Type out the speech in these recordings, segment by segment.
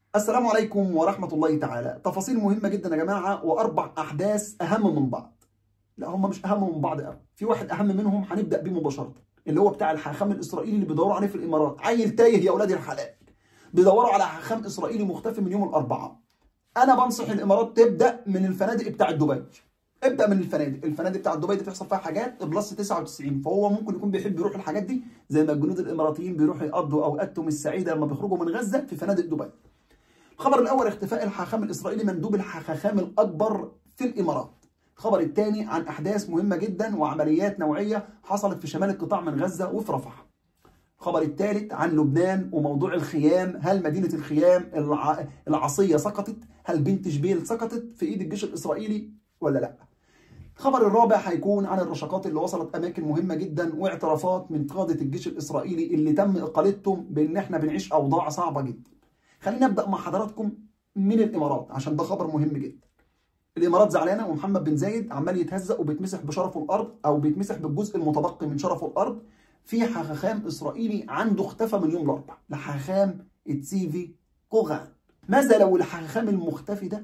السلام عليكم ورحمة الله تعالى تفاصيل مهمة جدا يا جماعة وأربع أحداث أهم من بعض لا هم مش أهم من بعض قوي في واحد أهم منهم هنبدأ بيه مباشرة اللي هو بتاع الحاخام الإسرائيلي اللي بيدوروا عليه في الإمارات عيل تايه يا أولاد الحلال بيدوروا على حاخام إسرائيلي مختفي من يوم الأربعاء أنا بنصح الإمارات تبدأ من الفنادق بتاعت دبي ابدا من الفنادق الفنادق بتاعت دبي دي بتحصل فيها حاجات بلس 99 فهو ممكن يكون بيحب يروح الحاجات دي زي ما الجنود الاماراتيين بيروحوا يقضوا اوقاتهم السعيده لما بيخرجوا من غزه في فنادق دبي الخبر الاول اختفاء الحاخام الاسرائيلي مندوب الحاخام الاكبر في الامارات الخبر الثاني عن احداث مهمه جدا وعمليات نوعيه حصلت في شمال القطاع من غزه وفي رفح الخبر الثالث عن لبنان وموضوع الخيام هل مدينه الخيام الع... العصيه سقطت هل بنت جبيل سقطت في ايد الجيش الاسرائيلي ولا لا الخبر الرابع هيكون عن الرشاقات اللي وصلت اماكن مهمه جدا واعترافات من قاده الجيش الاسرائيلي اللي تم اقالتهم بان احنا بنعيش اوضاع صعبه جدا. خلينا نبدا مع حضراتكم من الامارات عشان ده خبر مهم جدا. الامارات زعلانه ومحمد بن زايد عمال يتهزق وبيتمسح بشرفه الارض او بيتمسح بالجزء المتبقي من شرفه الارض في حاخام اسرائيلي عنده اختفى من يوم الاربعاء لحاخام اتسيفي كوغان. ماذا لو الحاخام المختفي ده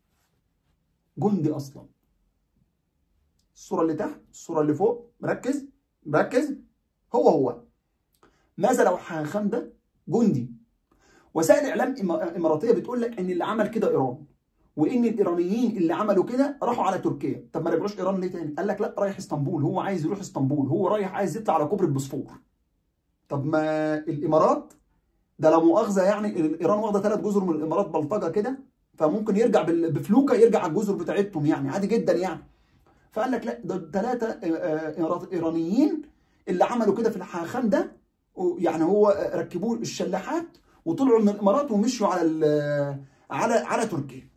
جندي اصلا؟ الصورة اللي تحت الصورة اللي فوق مركز مركز هو هو ماذا لو حاخام ده جندي وسائل اعلام اماراتيه بتقول لك ان اللي عمل كده ايران وان الايرانيين اللي عملوا كده راحوا على تركيا طب ما رجعوش ايران ليه تاني قال لك لا رايح اسطنبول هو عايز يروح اسطنبول هو رايح عايز يطلع على كوبري البوسفور طب ما الامارات ده لا مؤاخذه يعني ايران واخده ثلاث جزر من الامارات بلطجه كده فممكن يرجع بفلوكه يرجع على الجزر بتاعتهم يعني عادي جدا يعني فقال لك لا ده ثلاثه ايرانيين اللي عملوا كده في الحاخام ده يعني هو ركبوه الشلاحات وطلعوا من الامارات ومشوا على على على تركيا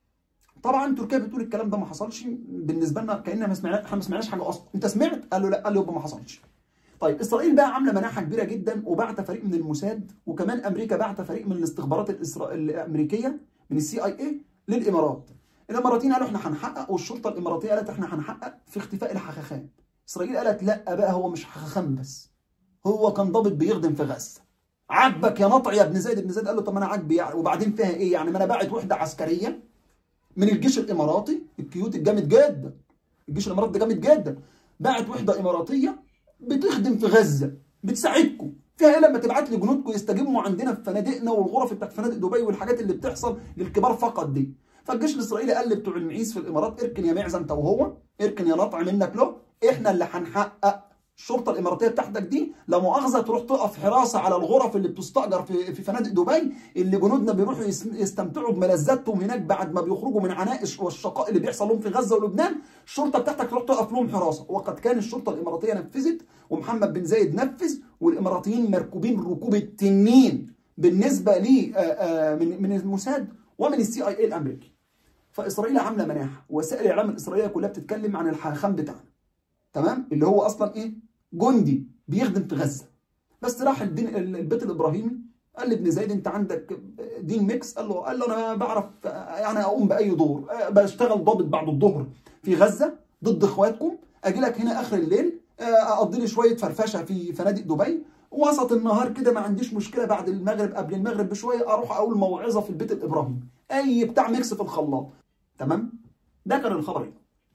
طبعا تركيا بتقول الكلام ده ما حصلش بالنسبه لنا كاننا ما سمعناش احنا ما سمعناش حاجه اصلا انت سمعت قال له لا قال له يبقى ما حصلش طيب اسرائيل بقى عامله مناحه كبيره جدا وبعت فريق من الموساد وكمان امريكا بعت فريق من الاستخبارات الإسرا... الامريكيه من السي اي اي للامارات الاماراتيين قالوا احنا هنحقق والشرطه الاماراتيه قالت احنا هنحقق في اختفاء الحخاخام اسرائيل قالت لا بقى هو مش حخاخام بس هو كان ضابط بيخدم في غزه عاجبك يا نطع يا ابن زيد ابن زيد قال له طب انا عاجبي يعني وبعدين فيها ايه يعني ما انا باعت وحده عسكريه من الجيش الاماراتي الكيوت الجامد جدا الجيش الاماراتي ده جامد جدا باعت وحده اماراتيه بتخدم في غزه بتساعدكم فيها ايه لما تبعت لي جنودكم يستجموا عندنا في فنادقنا والغرف بتاعت فنادق دبي والحاجات اللي بتحصل للكبار فقط دي فالجيش الاسرائيلي قال بتوع المعيز في الامارات اركن يا معزه انت وهو اركن يا نطع منك له احنا اللي هنحقق الشرطه الاماراتيه بتاعتك دي لا مؤاخذه تروح تقف حراسه على الغرف اللي بتستاجر في في فنادق دبي اللي جنودنا بيروحوا يستمتعوا بملذاتهم هناك بعد ما بيخرجوا من عناء والشقاء اللي بيحصل لهم في غزه ولبنان الشرطه بتاعتك تروح تقف لهم حراسه وقد كان الشرطه الاماراتيه نفذت ومحمد بن زايد نفذ والاماراتيين مركوبين ركوب التنين بالنسبه لي من من الموساد ومن السي اي اي الامريكي فاسرائيل عامله مناحه وسائل الاعلام الاسرائيليه كلها بتتكلم عن الحاخام بتاعنا تمام اللي هو اصلا ايه جندي بيخدم في غزه بس راح الدين البيت الابراهيمي قال لابن زايد انت عندك دين ميكس قال له قال له انا بعرف يعني اقوم باي دور بشتغل ضابط بعد الظهر في غزه ضد اخواتكم اجي لك هنا اخر الليل اقضي لي شويه فرفشه في فنادق دبي وسط النهار كده ما عنديش مشكله بعد المغرب قبل المغرب بشويه اروح اقول موعظه في البيت الابراهيمي اي بتاع ميكس في الخلاط تمام ده كان الخبر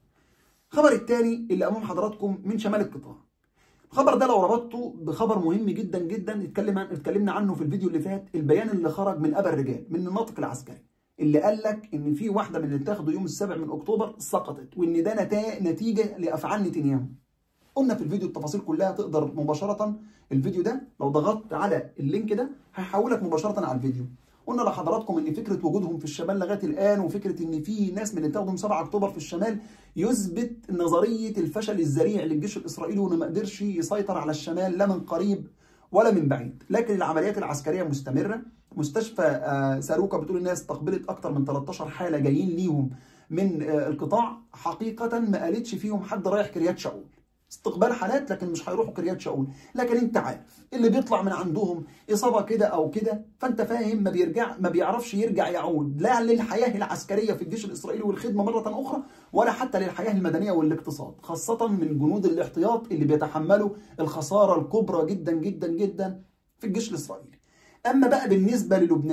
الخبر الثاني اللي امام حضراتكم من شمال القطاع الخبر ده لو ربطته بخبر مهم جدا جدا اتكلم عن اتكلمنا عنه في الفيديو اللي فات البيان اللي خرج من ابا الرجال من الناطق العسكري اللي قال لك ان في واحده من اللي اتاخدوا يوم السابع من اكتوبر سقطت وان ده نتيجه لافعال نتنياهو قلنا في الفيديو التفاصيل كلها تقدر مباشره الفيديو ده لو ضغطت على اللينك ده هيحولك مباشره على الفيديو قلنا لحضراتكم ان فكره وجودهم في الشمال لغايه الان وفكره ان في ناس من اللي اتاخدوا 7 اكتوبر في الشمال يثبت نظريه الفشل الذريع للجيش الاسرائيلي وانه ما قدرش يسيطر على الشمال لا من قريب ولا من بعيد لكن العمليات العسكريه مستمره مستشفى ساروكا بتقول انها استقبلت اكثر من 13 حاله جايين ليهم من القطاع حقيقه ما قالتش فيهم حد رايح كريات شاول استقبال حالات لكن مش هيروحوا كريات شاول لكن انت عارف اللي بيطلع من عندهم اصابه كده او كده فانت فاهم ما بيرجع ما بيعرفش يرجع يعود لا للحياه العسكريه في الجيش الاسرائيلي والخدمه مره اخرى ولا حتى للحياه المدنيه والاقتصاد خاصه من جنود الاحتياط اللي بيتحملوا الخساره الكبرى جدا جدا جدا في الجيش الاسرائيلي اما بقى بالنسبه للبنان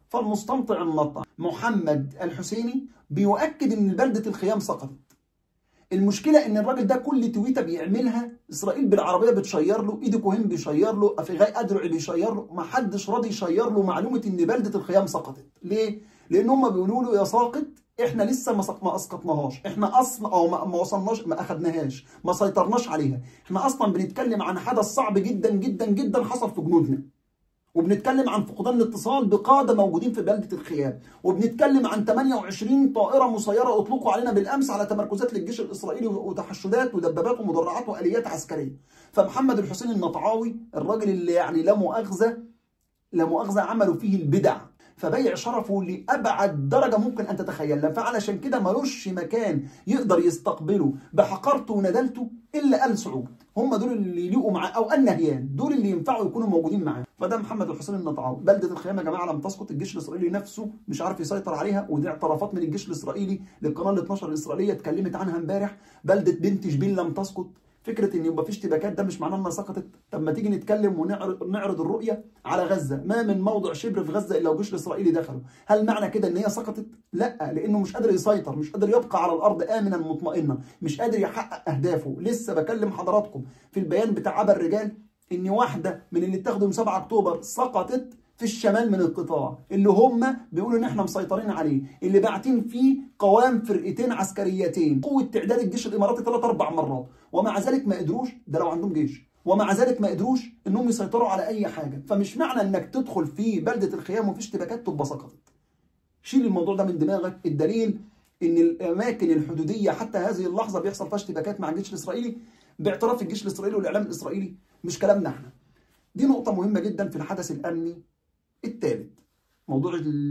فالمستنطع النطع محمد الحسيني بيؤكد ان بلده الخيام سقطت المشكله ان الراجل ده كل تويته بيعملها اسرائيل بالعربيه بتشير له ايدي كوهين بيشير له افيغاي ادرعي بيشير له ما حدش راضي يشير له معلومه ان بلده الخيام سقطت ليه لان هم بيقولوا له يا ساقط احنا لسه ما ما اسقطناهاش احنا اصلا او ما, ما وصلناش ما اخدناهاش ما سيطرناش عليها احنا اصلا بنتكلم عن حدث صعب جدا جدا جدا حصل في جنودنا وبنتكلم عن فقدان الاتصال بقاده موجودين في بلده الخيام وبنتكلم عن 28 طائره مسيره اطلقوا علينا بالامس على تمركزات للجيش الاسرائيلي وتحشدات ودبابات ومدرعات واليات عسكريه فمحمد الحسين النطعاوي الراجل اللي يعني لا مؤاخذه لا مؤاخذه عملوا فيه البدع فبيع شرفه لابعد درجه ممكن ان تتخيلها فعلشان كده ملوش مكان يقدر يستقبله بحقارته وندلته الا ال سعود هم دول اللي يليقوا معاه او النهيان دول اللي ينفعوا يكونوا موجودين معاه فده محمد الحسين النطعاوي بلده الخيام يا جماعه لم تسقط الجيش الاسرائيلي نفسه مش عارف يسيطر عليها ودي اعترافات من الجيش الاسرائيلي للقناه ال 12 الاسرائيليه اتكلمت عنها امبارح بلده بنت شبين لم تسقط فكره ان يبقى في اشتباكات ده مش معناه انها سقطت طب ما تيجي نتكلم ونعرض نعرض الرؤيه على غزه ما من موضع شبر في غزه الا والجيش الاسرائيلي دخله هل معنى كده ان هي سقطت لا لانه مش قادر يسيطر مش قادر يبقى على الارض امنا مطمئنا مش قادر يحقق اهدافه لسه بكلم حضراتكم في البيان بتاع عبا الرجال ان واحده من اللي اتاخدوا من 7 اكتوبر سقطت في الشمال من القطاع اللي هم بيقولوا ان احنا مسيطرين عليه اللي باعتين فيه قوام فرقتين عسكريتين قوه تعداد الجيش الاماراتي ثلاث اربع مرات ومع ذلك ما قدروش ده لو عندهم جيش ومع ذلك ما قدروش انهم يسيطروا على اي حاجه فمش معنى انك تدخل في بلده الخيام وفي اشتباكات تبقى سقطت شيل الموضوع ده من دماغك الدليل ان الاماكن الحدوديه حتى هذه اللحظه بيحصل فيها اشتباكات مع الجيش الاسرائيلي باعتراف الجيش الاسرائيلي والاعلام الاسرائيلي مش كلامنا احنا دي نقطه مهمه جدا في الحدث الامني الثالث موضوع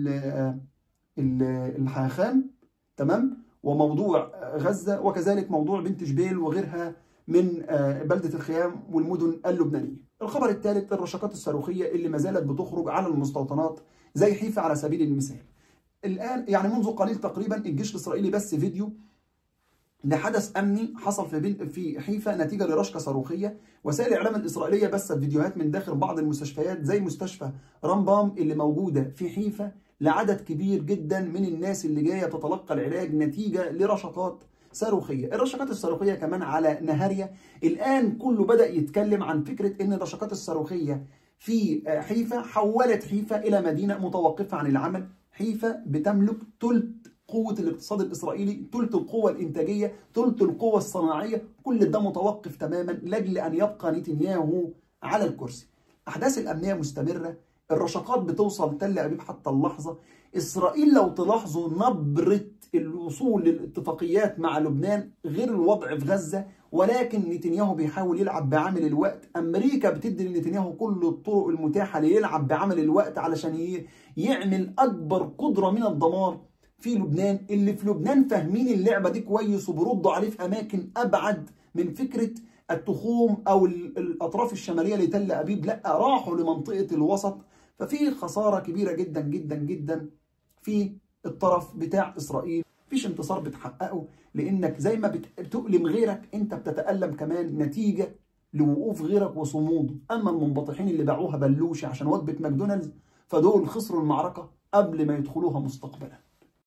الحاخام تمام وموضوع غزة وكذلك موضوع بنت جبيل وغيرها من بلدة الخيام والمدن اللبنانية الخبر الثالث الرشقات الصاروخية اللي ما زالت بتخرج على المستوطنات زي حيفا على سبيل المثال الآن يعني منذ قليل تقريبا الجيش الإسرائيلي بس فيديو لحدث امني حصل في في حيفا نتيجه لرشقه صاروخيه وسائل الاعلام الاسرائيليه بثت فيديوهات من داخل بعض المستشفيات زي مستشفى رامبام اللي موجوده في حيفا لعدد كبير جدا من الناس اللي جايه تتلقى العلاج نتيجه لرشقات صاروخيه، الرشقات الصاروخيه كمان على نهاريا، الان كله بدا يتكلم عن فكره ان الرشقات الصاروخيه في حيفا حولت حيفا الى مدينه متوقفه عن العمل، حيفا بتملك ثلث قوة الاقتصاد الإسرائيلي ثلث القوة الإنتاجية ثلث القوة الصناعية كل ده متوقف تماما لأجل أن يبقى نتنياهو على الكرسي أحداث الأمنية مستمرة الرشقات بتوصل تل أبيب حتى اللحظة إسرائيل لو تلاحظوا نبرة الوصول للاتفاقيات مع لبنان غير الوضع في غزة ولكن نتنياهو بيحاول يلعب بعامل الوقت أمريكا بتدي لنتنياهو كل الطرق المتاحة ليلعب بعامل الوقت علشان يعمل أكبر قدرة من الدمار في لبنان اللي في لبنان فاهمين اللعبه دي كويس وبيردوا عليه في اماكن ابعد من فكره التخوم او الاطراف الشماليه لتل ابيب لا راحوا لمنطقه الوسط ففي خساره كبيره جدا جدا جدا في الطرف بتاع اسرائيل مفيش انتصار بتحققه لانك زي ما بتؤلم غيرك انت بتتالم كمان نتيجه لوقوف غيرك وصموده اما المنبطحين اللي باعوها بلوشي عشان وجبه ماكدونالدز فدول خسروا المعركه قبل ما يدخلوها مستقبلا